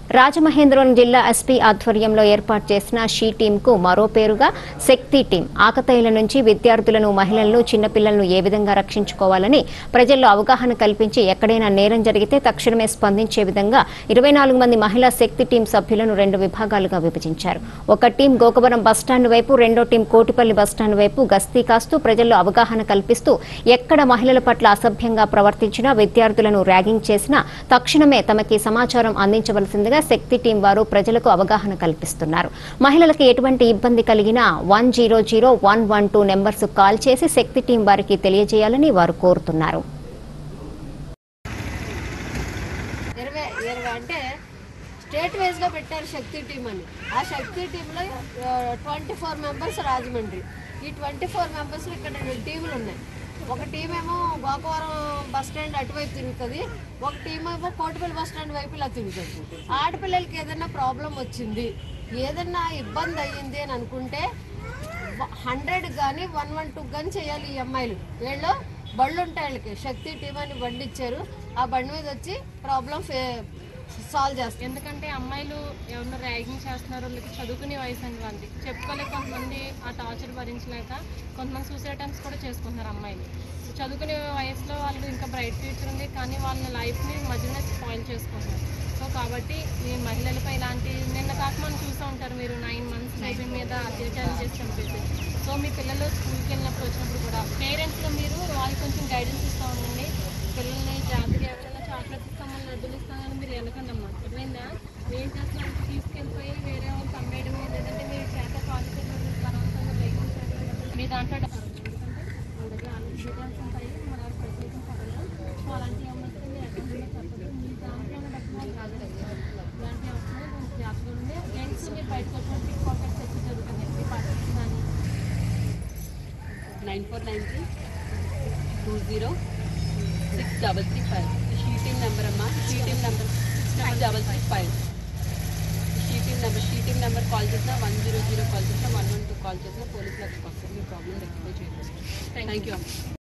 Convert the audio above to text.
రాజమహేంద్రవరం జిల్లా ఎస్పీ ఆధ్వర్యంలో ఏర్పాటు చేసిన షీ టీంకు మరో పేరుగా శక్తి టీం ఆకతాయిల నుంచి విద్యార్థులను మహిళలను చిన్నపిల్లలను ఏ విధంగా రక్షించుకోవాలని ప్రజల్లో అవగాహన కల్పించి ఎక్కడైనా నేరం జరిగితే తక్షణమే స్పందించే విధంగా ఇరవై నాలుగు మంది మహిళా శక్తి టీం సభ్యులను రెండు విభాగాలుగా విభజించారు ఒక టీం గోకవరం బస్టాండ్ వైపు రెండో టీం కోటిపల్లి బస్టాండ్ వైపు గస్తీ కాస్తూ ప్రజల్లో అవగాహన కల్పిస్తూ ఎక్కడ మహిళల పట్ల అసభ్యంగా ప్రవర్తించినా విద్యార్థులను ర్యాగింగ్ చేసినా తక్షణమే తమకి సమాచారం అందించవలసిందిగా శక్తి టీం వారు ప్రజలకు అవగాహన కల్పిస్తున్నారు మహిళలకు ఎటువంటి ఇబ్బంది కలిగినా one zero zero one one two numbers call చేసి శక్తి టీం వారికి తెలియజేయాలని వారు కోరుతున్నారు ఇరవై ఇరవై అంటే స్టేట్ వైజ్గా పెట్టారు శక్తి టీం అని ఆ శక్తి టీంలో ట్వంటీ ఫోర్ మెంబర్స్ రాజమండ్రి ఈ ట్వంటీ ఫోర్ మెంబర్స్లో ఇక్కడ రెండు టీములు ఉన్నాయి ఒక టీం ఏమో గోకవరం బస్ స్టాండ్ అటువైపు తిరుగుతుంది ఒక టీం ఏమో కోటిపల్లి బస్ స్టాండ్ వైపు ఇలా తిరుగుతుంది ఆడపిల్లలకి ఏదైనా ప్రాబ్లం వచ్చింది ఏదైనా ఇబ్బంది అయ్యింది అని అనుకుంటే హండ్రెడ్ కానీ వన్ వన్ టూ కానీ చేయాలి ఈ అమ్మాయిలు వీళ్ళు బళ్ళు ఉంటాయి వాళ్ళకి శక్తి టీం అని బండి ఇచ్చారు ఆ బండి మీద వచ్చి ప్రాబ్లం సాల్వ్ చేస్తారు ఎందుకంటే అమ్మాయిలు ఎవరినో ర్యాగింగ్ చేస్తున్నారు వాళ్ళకి చదువుకునే వయసు అండి వాళ్ళకి చెప్పుకోలేక కొంతమంది ఆ టార్చర్ భరించలేక కొంతమంది సూసైడ్ అటెంప్ట్స్ కూడా చేసుకుంటున్నారు అమ్మాయిలు చదువుకునే వయసులో వాళ్ళు ఇంకా బ్రైట్ ఫ్యూచర్ ఉంది కానీ వాళ్ళ లైఫ్ని మధ్యలో స్పాయిల్ చేసుకుంటున్నారు సో కాబట్టి ఈ మహిళలపై ఇలాంటి నిన్న కాక మనం చూస్తూ ఉంటారు మీరు నైన్ మంత్స్ బేబీ మీద అత్యాచారం చేసి చంపేసి సో మీ పిల్లలు స్కూల్కి వెళ్ళినప్పుడు వచ్చినప్పుడు కూడా పేరెంట్స్గా మీరు వాళ్ళకి కొంచెం గైడెన్స్ ఇస్తూ ఉండండి పిల్లల్ని జాగ్రత్తగా ఎవరైనా చాక్లెట్స్ ఇస్తాం మళ్ళీ లడ్డూలు ఇస్తాం కానీ మీరు వెళ్ళకండి అమ్మా అర్థమైందా ఏం చేస్తున్నారు తీసుకెళ్ళిపోయి వేరే వాళ్ళకి అమ్మేయడం లేదంటే మీరు చేత కాలేజీ బలవంతంగా బ్రేకింగ్ చేయడం మీ దాంట్లో డబ్బులు ఎందుకంటే మన దగ్గర అన్ని డీటెయిల్స్ ఉంటాయి మన ఎవరు ప్రత్యేకం పడదు సో అలాంటి ఏమొస్తే మీరు ఎక్కడ తప్పదు మీ దాంట్లో ఉన్న డబ్బులు కాదు ఇలాంటివి వస్తున్నాయి కొంచెం జాగ్రత్తగా ఉండి గేమ్స్ మీరు బయటకు వచ్చినప్పుడు పిక్ పాకెట్స్ ఎక్కువ జరుగుతున్నాయి మీ పార్టీస్ కానీ nine four nine three two zero six double three five sheeting number అమ్మా sheeting number six double three five sheeting number sheeting number call చేసినా వన్ జీరో జీరో కాల్ చేసినా వన్ వన్ టూ కాల్ చేసినా పోలీసులకు వస్తారు మీ problem rectify చేయవచ్చు thank you అమ్మా